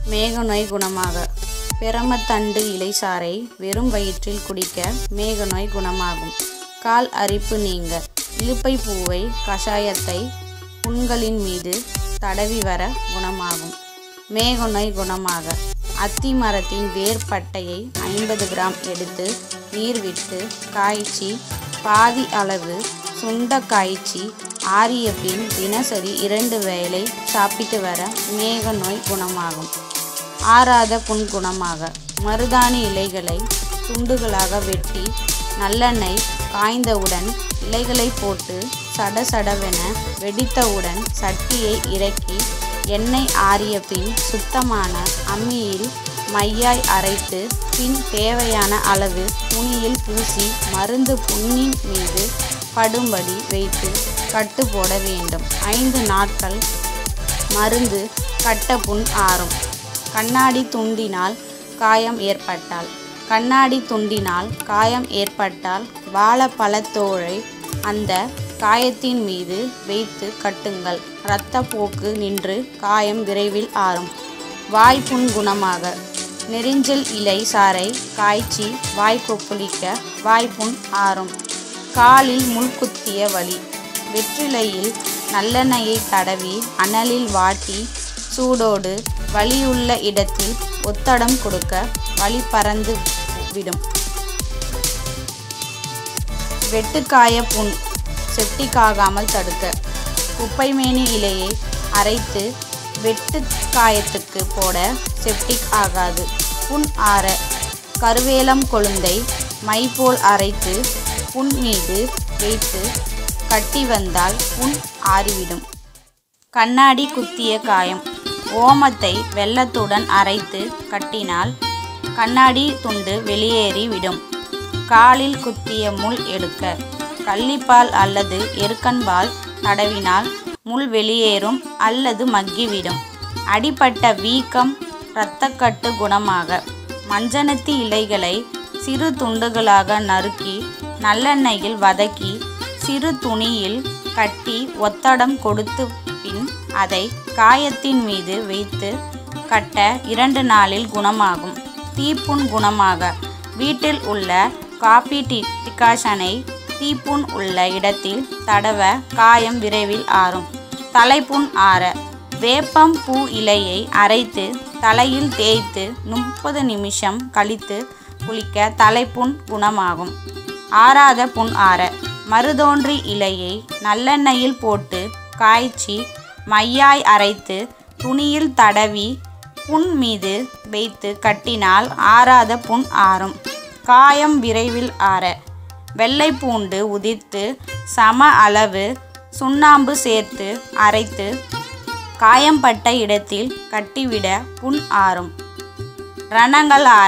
மேகநோய் குணமாக பிரமத்தண்டு இலை சாறை வெறும் வயிற்றில் குடிக்க மேகநோய் குணமாகும் கால் அரிப்பு நீங்க இலுப்பை பூவை கஷாயத்தை புண்களின் மீது தடவி வர குணமாகும் மேகநோய் குணமாக அத்தி மரத்தின் வேர் பட்டையை ஐம்பது கிராம் எடுத்து நீர் விட்டு காய்ச்சி பாதி அளவு சுண்ட காய்ச்சி ஆறிய பின் தினசரி இரண்டு வேளை சாப்பிட்டு வர மேக நோய் குணமாகும் ஆறாத புண் குணமாக மருதாணி இலைகளை துண்டுகளாக வெட்டி நல்லெண்ணெய் காய்ந்தவுடன் இலைகளை போட்டு சடசடவென வெடித்தவுடன் சட்டியை இறக்கி எண்ணெய் ஆறிய பின் சுத்தமான அம்மியில் மையாய் அரைத்து பின் தேவையான அளவு துணியில் பூசி மருந்து புண்ணின் மீது படும்படி வைத்து கட்டு போட வேண்டும் ஐந்து நாட்கள் மருந்து கட்ட புண் ஆறும் கண்ணாடி துண்டினால் காயம் ஏற்பட்டால் கண்ணாடி துண்டினால் காயம் ஏற்பட்டால் வாழைப்பழத்தோலை அந்த காயத்தின் மீது வைத்து கட்டுங்கள் இரத்தப்போக்கு நின்று காயம் விரைவில் ஆறும் வாய்ப்புண் குணமாக நெரிஞ்சல் இலை சாறை காய்ச்சி வாய் கொப்புளிக்க வாய்ப்புண் ஆறும் காலில் முள் குத்திய வலி வெற்றிலையில் நல்லெண்ணெயை தடவி அனலில் வாட்டி சூடோடு வலியுள்ள இடத்தில் ஒத்தடம் கொடுக்க வலி பறந்து விடும் வெட்டுக்காய புண் செப்டிக்காகாமல் தடுக்க குப்பைமேனி இலையை அரைத்து வெட்டு காயத்துக்கு போட செப்டிக் ஆகாது புண் ஆற கருவேலம் கொழுந்தை மை போல் அரைத்து புண் மீது வைத்து கட்டி வந்தால் புண் ஆறிவிடும் கண்ணாடி குத்திய காயம் ஓமத்தை வெள்ளத்துடன் அரைத்து கட்டினால் கண்ணாடி துண்டு வெளியேறி விடும் காலில் குத்திய முள் எடுக்க கள்ளிப்பால் அல்லது எருக்கன்பால் தடவினால் முள் வெளியேறும் அல்லது மக்கிவிடும் அடிப்பட்ட வீக்கம் இரத்தக்கட்டு குணமாக மஞ்சனத்தி இலைகளை சிறு துண்டுகளாக நறுக்கி நல்லெண்ணெயில் வதக்கி சிறு துணியில் கட்டி ஒத்தடம் கொடுத்து பின் அதை காயத்தின் மீது வைத்து கட்ட இரண்டு நாளில் குணமாகும் தீப்புண் குணமாக வீட்டில் உள்ள காபி டி டிகாஷனை தீப்புண் உள்ள இடத்தில் தடவ காயம் விரைவில் ஆறும் தலைப்புண் ஆற வேப்பம் பூ இலையை அரைத்து தலையில் தேய்த்து முப்பது நிமிஷம் கழித்து குளிக்க தலைப்புண் குணமாகும் ஆறாத புண் ஆற மருதோன்றி இலையை நல்லெண்ணெயில் போட்டு காய்ச்சி மையாய் அரைத்து துணியில் தடவி புண் மீது வைத்து கட்டினால் ஆறாத புண் ஆறும் காயம் விரைவில் ஆற வெள்ளை பூண்டு உதிர்த்து சம அளவு சுண்ணாம்பு சேர்த்து அரைத்து காயம்பட்ட இடத்தில் கட்டிவிட புண் ஆறும் ரணங்கள் ஆற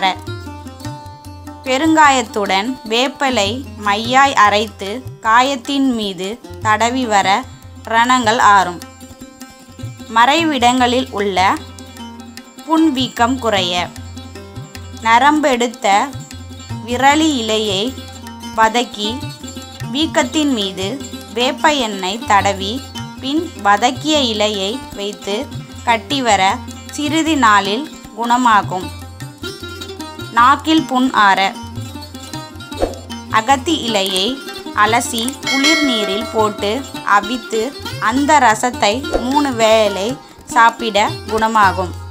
பெருங்காயத்துடன் வேப்பலை மையாய் அரைத்து காயத்தின் மீது தடவி வர ரணங்கள் ஆறும் மறைவிடங்களில் உள்ள புண் வீக்கம் குறைய நரம்பெடுத்த விரலி இலையை வதக்கி வீக்கத்தின் மீது வேப்ப எண்ணெய் தடவி பின் வதக்கிய இலையை வைத்து கட்டிவர சிறிது நாளில் குணமாகும் நாக்கில் புண் ஆற அகத்தி இலையை அலசி குளிர் நீரில் போட்டு அவித்து அந்த ரசத்தை மூணு வேளை சாப்பிட குணமாகும்